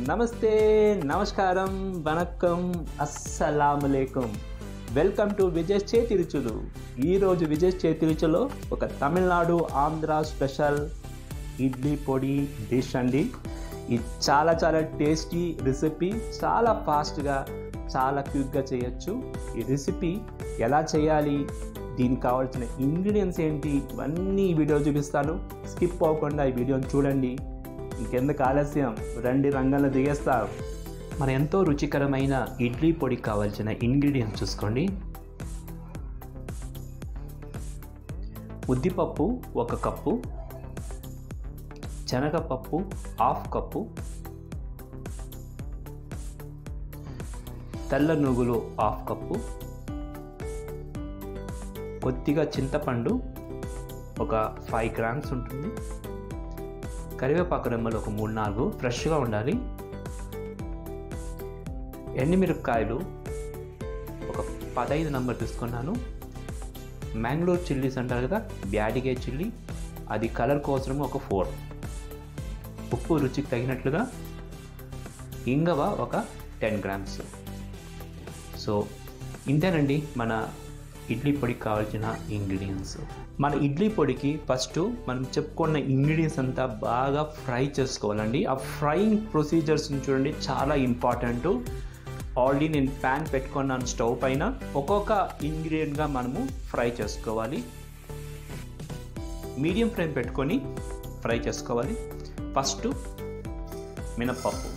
నమస్తే నమస్కారం వణక్కం అస్సలాములేకుం వెల్కమ్ టు విజయ్ చేతి రుచులు ఈరోజు విజయ్ చేతి రుచులో ఒక తమిళనాడు ఆంధ్ర స్పెషల్ ఇడ్లీ పొడి డిష్ అండి ఇది చాలా చాలా టేస్టీ రెసిపీ చాలా ఫాస్ట్గా చాలా క్విక్గా చేయొచ్చు ఈ రెసిపీ ఎలా చేయాలి దీనికి కావాల్సిన ఇంగ్రీడియంట్స్ ఏంటి ఇవన్నీ ఈ వీడియో చూపిస్తాను స్కిప్ అవ్వకుండా ఈ వీడియోని చూడండి ఇంకెందుకు ఆలస్యం రండి రంగంలో దిగేస్తారు మన ఎంతో రుచికరమైన ఇడ్లీ పొడికి కావాల్సిన ఇంగ్రీడియంట్స్ చూసుకోండి ఉద్దిపప్పు ఒక కప్పు శనగపప్పు హాఫ్ కప్పు తెల్ల నువ్వులు హాఫ్ కప్పు కొద్దిగా చింతపండు ఒక ఫైవ్ గ్రామ్స్ ఉంటుంది కరివేపాకు రెమ్మలు ఒక మూడు నాలుగు ఫ్రెష్గా ఉండాలి ఎండుమిరపకాయలు ఒక పదహైదు నంబర్ తీసుకున్నాను మ్యాంగ్లూర్ చిల్లీస్ అంటారు కదా బ్యాడిగే చిల్లీ అది కలర్ కోసం ఒక ఫోర్ ఉప్పు రుచికి తగినట్లుగా ఇంగవ ఒక టెన్ గ్రామ్స్ సో ఇంతేనండి మన ఇడ్లీ పొడికి కావాల్సిన ఇంగ్రీడియంట్స్ మన ఇడ్లీ పొడికి ఫస్ట్ మనం చెప్పుకున్న ఇంగ్రీడియంట్స్ అంతా బాగా ఫ్రై చేసుకోవాలండి ఆ ఫ్రైయింగ్ ప్రొసీజర్స్ చూడండి చాలా ఇంపార్టెంట్ ఆల్రెడీ నేను ప్యాన్ పెట్టుకున్నాను స్టవ్ పైన ఒక్కొక్క ఇంగ్రీడియంట్గా మనము ఫ్రై చేసుకోవాలి మీడియం ఫ్లేమ్ పెట్టుకొని ఫ్రై చేసుకోవాలి ఫస్ట్ మినప్పప్పు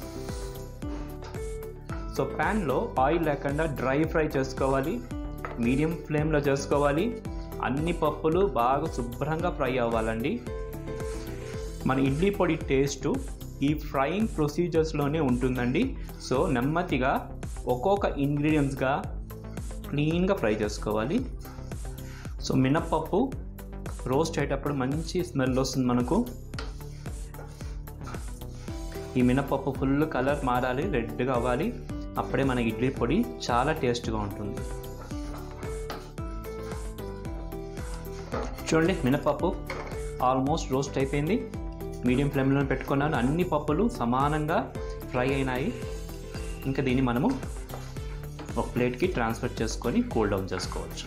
సో ప్యాన్లో ఆయిల్ లేకుండా డ్రై ఫ్రై చేసుకోవాలి మీడియం ఫ్లేమ్లో చేసుకోవాలి అన్ని పప్పులు బాగా శుభ్రంగా ఫ్రై అవ్వాలండి మన ఇడ్లీ పొడి టేస్ట్ ఈ ఫ్రైయింగ్ ప్రొసీజర్స్లోనే ఉంటుందండి సో నెమ్మదిగా ఒక్కొక్క ఇంగ్రీడియంట్స్గా క్లీన్గా ఫ్రై చేసుకోవాలి సో మినప్పప్పు రోస్ట్ అయ్యేటప్పుడు మంచి స్మెల్ వస్తుంది మనకు ఈ మినప్పప్పు ఫుల్ కలర్ మారాలి రెడ్గా అవ్వాలి అప్పుడే మన ఇడ్లీ పొడి చాలా టేస్ట్గా ఉంటుంది చూడండి మినపప్పు ఆల్మోస్ట్ రోస్ట్ అయిపోయింది మీడియం ఫ్లేమ్లో పెట్టుకున్నాను అన్ని పప్పులు సమానంగా ఫ్రై అయినాయి ఇంకా దీన్ని మనము ఒక ప్లేట్కి ట్రాన్స్ఫర్ చేసుకొని కూల్ డౌన్ చేసుకోవచ్చు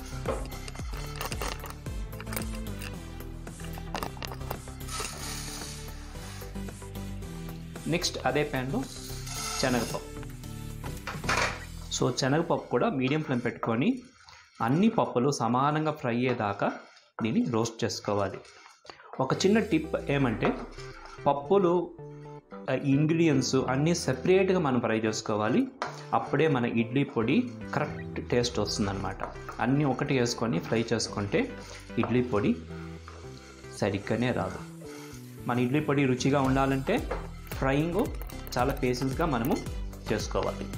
నెక్స్ట్ అదే ప్యాన్లో శనగపప్పు సో శనగపప్పు కూడా మీడియం ఫ్లేమ్ పెట్టుకొని అన్ని పప్పులు సమానంగా ఫ్రై అయ్యేదాకా దీన్ని రోస్ట్ చేసుకోవాలి ఒక చిన్న టిప్ ఏమంటే పప్పులు ఇంగ్రీడియంట్స్ అన్నీ సెపరేట్గా మనం ఫ్రై చేసుకోవాలి అప్పుడే మన ఇడ్లీ పొడి కరెక్ట్ టేస్ట్ వస్తుందన్నమాట అన్నీ ఒకటి వేసుకొని ఫ్రై చేసుకుంటే ఇడ్లీ పొడి సరిగ్గానే రాదు మన ఇడ్లీ పొడి రుచిగా ఉండాలంటే ఫ్రైయింగ్ చాలా పేషెన్స్గా మనము చేసుకోవాలి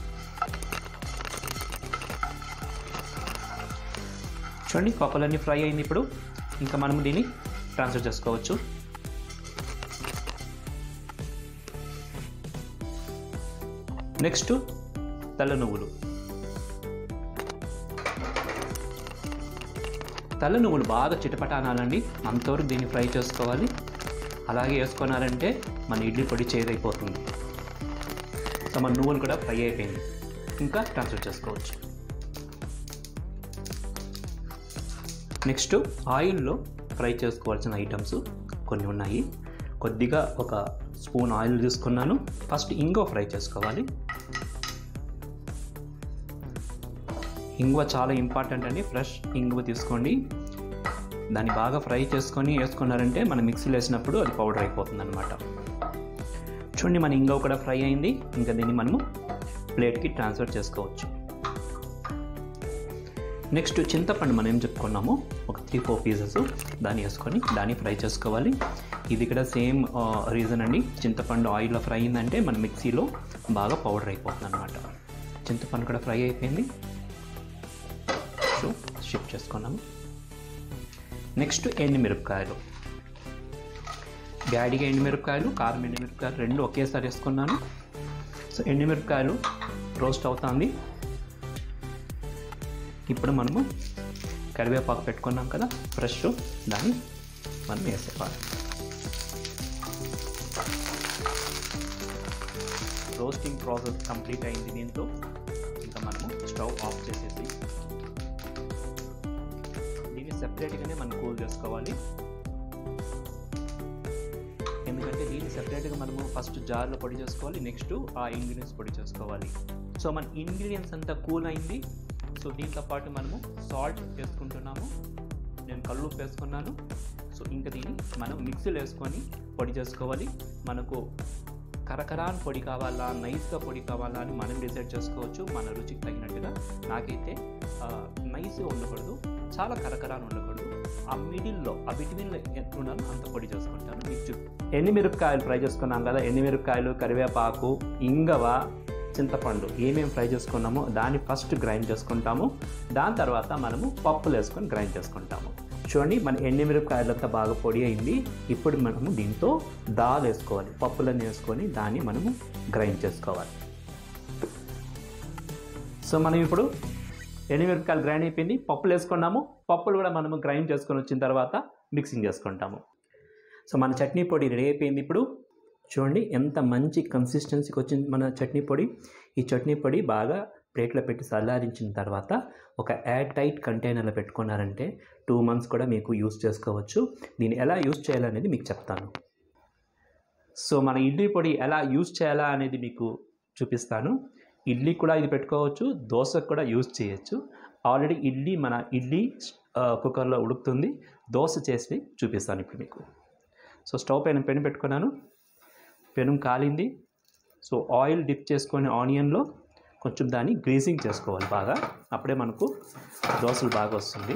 చూడండి పప్పులన్నీ ఫ్రై అయింది ఇప్పుడు ఇంకా మనము దీన్ని ట్రాన్స్ఫర్ చేసుకోవచ్చు నెక్స్ట్ తెల్ల నువ్వులు తెల్ల నువ్వులు బాగా చిటపటానాలండి అంతవరకు దీన్ని ఫ్రై చేసుకోవాలి అలాగే వేసుకున్నారంటే మన ఇడ్లీ పొడి చేదైపోతుంది సో మన నువ్వులు కూడా ఫ్రై అయిపోయింది ఇంకా ట్రాన్స్ఫర్ చేసుకోవచ్చు నెక్స్ట్ ఆయిల్లో ఫ్రై చేసుకోవాల్సిన ఐటమ్స్ కొన్ని ఉన్నాయి కొద్దిగా ఒక స్పూన్ ఆయిల్ తీసుకున్నాను ఫస్ట్ ఇంగువ ఫ్రై చేసుకోవాలి ఇంగువ చాలా ఇంపార్టెంట్ అండి ఫ్రెష్ ఇంగువ తీసుకోండి దాన్ని బాగా ఫ్రై చేసుకొని వేసుకున్నారంటే మనం మిక్సీలో వేసినప్పుడు అది పౌడర్ అయిపోతుంది అనమాట చూడండి మన ఇంగువ కూడా ఫ్రై అయింది ఇంకా దీన్ని మనము ప్లేట్కి ట్రాన్స్ఫర్ చేసుకోవచ్చు నెక్స్ట్ చింతపండు మనం ఏం చెప్పుకున్నామో ఒక త్రీ ఫోర్ పీసెస్ దాన్ని వేసుకొని దాన్ని ఫ్రై చేసుకోవాలి ఇది కూడా సేమ్ రీజన్ అండి చింతపండు ఆయిల్లో ఫ్రై అయిందంటే మన మిక్సీలో బాగా పౌడర్ అయిపోతుంది అనమాట చింతపండు కూడా ఫ్రై అయిపోయింది సో షిఫ్ట్ చేసుకున్నాము నెక్స్ట్ ఎండుమిరపకాయలు బ్యాడిగా ఎండుమిరపకాయలు కారం ఎండుమిరపకాయలు రెండు ఒకేసారి వేసుకున్నాను సో ఎండుమిరపకాయలు రోస్ట్ అవుతుంది ఇప్పుడు మనము కరివేపాకు పెట్టుకున్నాం కదా ఫ్రెష్ దాన్ని మనం వేసేవాళ్ళం రోస్టింగ్ ప్రాసెస్ కంప్లీట్ అయింది దీంతో ఇంకా మనము స్టవ్ ఆఫ్ చేసేసి దీన్ని సెపరేట్గానే మనం కూల్ చేసుకోవాలి ఎందుకంటే దీన్ని సెపరేట్గా మనము ఫస్ట్ జార్లో పొడి చేసుకోవాలి నెక్స్ట్ ఆ ఇంగ్రీడియంట్స్ పొడి చేసుకోవాలి సో మన ఇంగ్రీడియంట్స్ అంతా కూల్ అయింది సో దీంతో పాటు మనము సాల్ట్ వేసుకుంటున్నాము నేను కళ్ళు వేసుకున్నాను సో ఇంకా దీన్ని మనం మిక్సీలో వేసుకొని పొడి చేసుకోవాలి మనకు కరకరాన్ పొడి కావాలా నైస్గా పొడి కావాలా అని మనం డిసైడ్ చేసుకోవచ్చు మన రుచికి తగినట్టుగా నాకైతే నైస్గా ఉండకూడదు చాలా కరకరాన్ ఉండకూడదు ఆ మిడిల్లో ఆ బిట్వీన్లో ఎంత ఉండాలో అంత పొడి చేసుకుంటాను మీకు చూ ఎండుమిరపకాయలు ఫ్రై చేసుకున్నాం కదా ఎండుమిరపకాయలు కరివేపాకు ఇంగవ చింతపండు ఏమేమి ఫ్రై చేసుకున్నామో దాన్ని ఫస్ట్ గ్రైండ్ చేసుకుంటాము దాని తర్వాత మనము పప్పులు వేసుకొని గ్రైండ్ చేసుకుంటాము చూడండి మన ఎండుమిరపకాయలంతా బాగా పొడి అయింది ఇప్పుడు మనము దీంతో దాల్ వేసుకోవాలి పప్పులన్నీ వేసుకొని దాన్ని మనము గ్రైండ్ చేసుకోవాలి సో మనం ఇప్పుడు ఎండుమిరపకాయలు గ్రైండ్ అయిపోయింది పప్పులు వేసుకున్నాము పప్పులు కూడా మనము గ్రైండ్ చేసుకొని వచ్చిన తర్వాత మిక్సింగ్ చేసుకుంటాము సో మన చట్నీ పొడి రెడీ అయిపోయింది ఇప్పుడు చూడండి ఎంత మంచి కన్సిస్టెన్సీకి వచ్చింది మన చట్నీ పొడి ఈ చట్నీ పొడి బాగా ప్లేట్లో పెట్టి చల్లారించిన తర్వాత ఒక ఎయిర్ టైట్ కంటైనర్లో పెట్టుకున్నారంటే టూ మంత్స్ కూడా మీకు యూస్ చేసుకోవచ్చు దీన్ని ఎలా యూస్ చేయాలనేది మీకు చెప్తాను సో మన ఇడ్లీ పొడి ఎలా యూస్ చేయాలా అనేది మీకు చూపిస్తాను ఇడ్లీ కూడా ఇది పెట్టుకోవచ్చు దోశకు కూడా యూస్ చేయొచ్చు ఆల్రెడీ ఇడ్లీ మన ఇడ్లీ ఆ, కుక్కర్లో ఉడుకుతుంది దోశ చేసి చూపిస్తాను ఇప్పుడు మీకు సో స్టవ్ పైన పెను పెట్టుకున్నాను పెను కాలింది సో ఆయిల్ డిప్ చేసుకొని ఆనియన్లో కొంచెం దాన్ని గ్రీజింగ్ చేసుకోవాలి బాగా అప్పుడే మనకు దోశలు బాగా వస్తుంది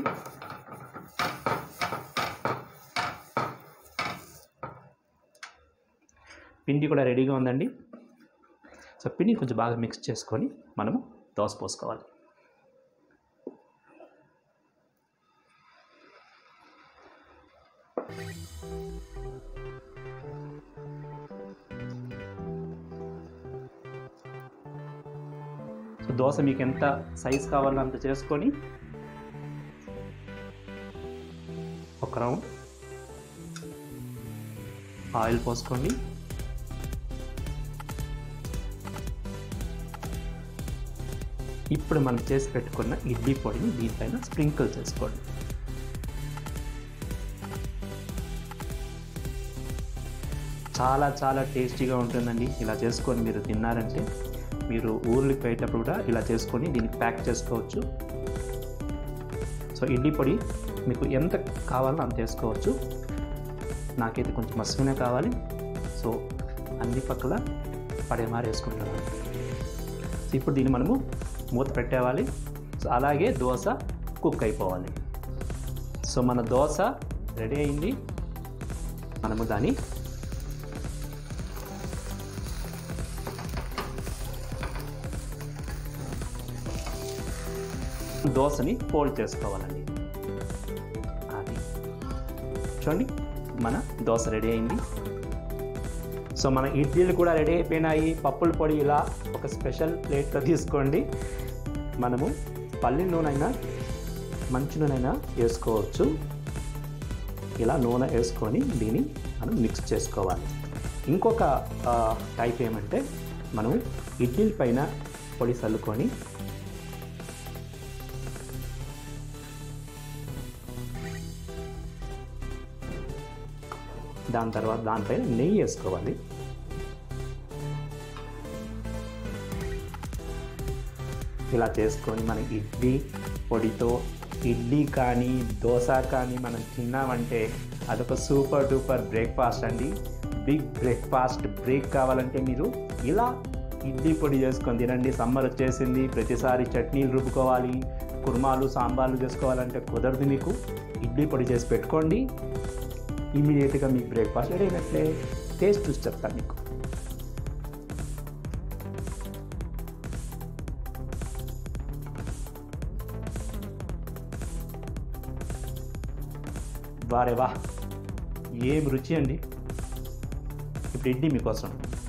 పిండి కూడా రెడీగా ఉందండి సో పిండి కొంచెం బాగా మిక్స్ చేసుకొని మనము దోశ పోసుకోవాలి సో దోశ మీకు ఎంత సైజ్ కావాలో అంత చేసుకొని ఒక రౌండ్ ఆయిల్ పోసుకోండి ఇప్పుడు మనం చేసి పెట్టుకున్న ఇడ్లీ పొడిని దీనిపైన స్ప్రింకిల్ చేసుకోండి చాలా చాలా టేస్టీగా ఉంటుందండి ఇలా చేసుకొని మీరు తిన్నారంటే మీరు ఊర్లకు పోయేటప్పుడు కూడా ఇలా చేసుకొని దీన్ని ప్యాక్ చేసుకోవచ్చు సో ఇడ్లీ పొడి మీకు ఎంత కావాలో అంత వేసుకోవచ్చు నాకైతే కొంచెం మస్తుగానే కావాలి సో అన్ని పక్కల పడేమారి వేసుకుంటున్నాను సో ఇప్పుడు దీన్ని మనము మూత పెట్టేవాలి సో అలాగే దోశ కుక్ అయిపోవాలి సో మన దోశ రెడీ అయింది మనము దాన్ని దోశని ఫోల్డ్ చేసుకోవాలండి అది చూడండి మన దోశ రెడీ అయింది సో మన ఇడ్లీలు కూడా రెడీ అయిపోయినాయి పప్పుల పొడి ఇలా ఒక స్పెషల్ ప్లేట్లో తీసుకోండి మనము పల్లి నూనె మంచి నూనె వేసుకోవచ్చు ఇలా నూనె వేసుకొని దీన్ని మనం మిక్స్ చేసుకోవాలి ఇంకొక ఆ, టైప్ ఏమంటే మనం ఇడ్లీల పైన పొడి చల్లుకొని దాని తర్వాత దానిపైన నెయ్యి వేసుకోవాలి ఇలా చేసుకొని మన ఇడ్లీ పొడితో ఇడ్లీ కానీ దోశ కానీ మనం తిన్నామంటే అదొక సూపర్ డూపర్ బ్రేక్ఫాస్ట్ అండి బిగ్ బ్రేక్ఫాస్ట్ బ్రేక్ కావాలంటే మీరు ఇలా ఇడ్లీ పొడి చేసుకొని తినండి సమ్మర్ వచ్చేసింది ప్రతిసారి చట్నీలు రుబ్బుకోవాలి కుర్మాలు సాంబార్లు చేసుకోవాలంటే కుదరదు మీకు ఇడ్లీ పొడి చేసి పెట్టుకోండి ఇమీడియట్గా మీకు బ్రేక్ఫాస్ట్ రెడీ అయినట్లే టేస్ట్ చూసి చెప్తాను మీకు వారే వా ఏం రుచి అండి ఇప్పుడు ఇడ్లీ మీకోసం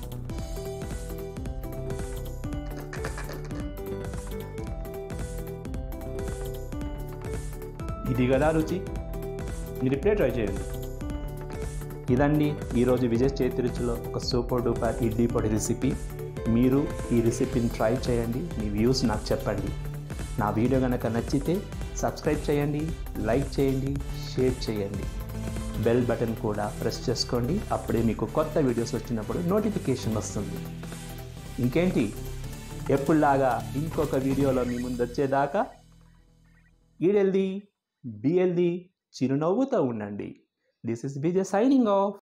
ఇది కదా రుచి మీరు ఇప్పుడే ట్రై చేయండి ఇదండి ఈరోజు విజయ్ చేతి రుచిలో ఒక సూపర్ డూపర్ ఇడ్లీ పొడి రెసిపీ మీరు ఈ రెసిపీని ట్రై చేయండి మీ వ్యూస్ నాకు చెప్పండి నా వీడియో కనుక నచ్చితే సబ్స్క్రైబ్ చేయండి లైక్ చేయండి షేర్ చేయండి బెల్ బటన్ కూడా ప్రెస్ చేసుకోండి అప్పుడే మీకు కొత్త వీడియోస్ వచ్చినప్పుడు నోటిఫికేషన్ వస్తుంది ఇంకేంటి ఎప్పుడులాగా ఇంకొక వీడియోలో మీ ముందు వచ్చేదాకా ఈడెల్ది బిఎల్ది చిరునవ్వుతో ఉండండి this is BJ signing of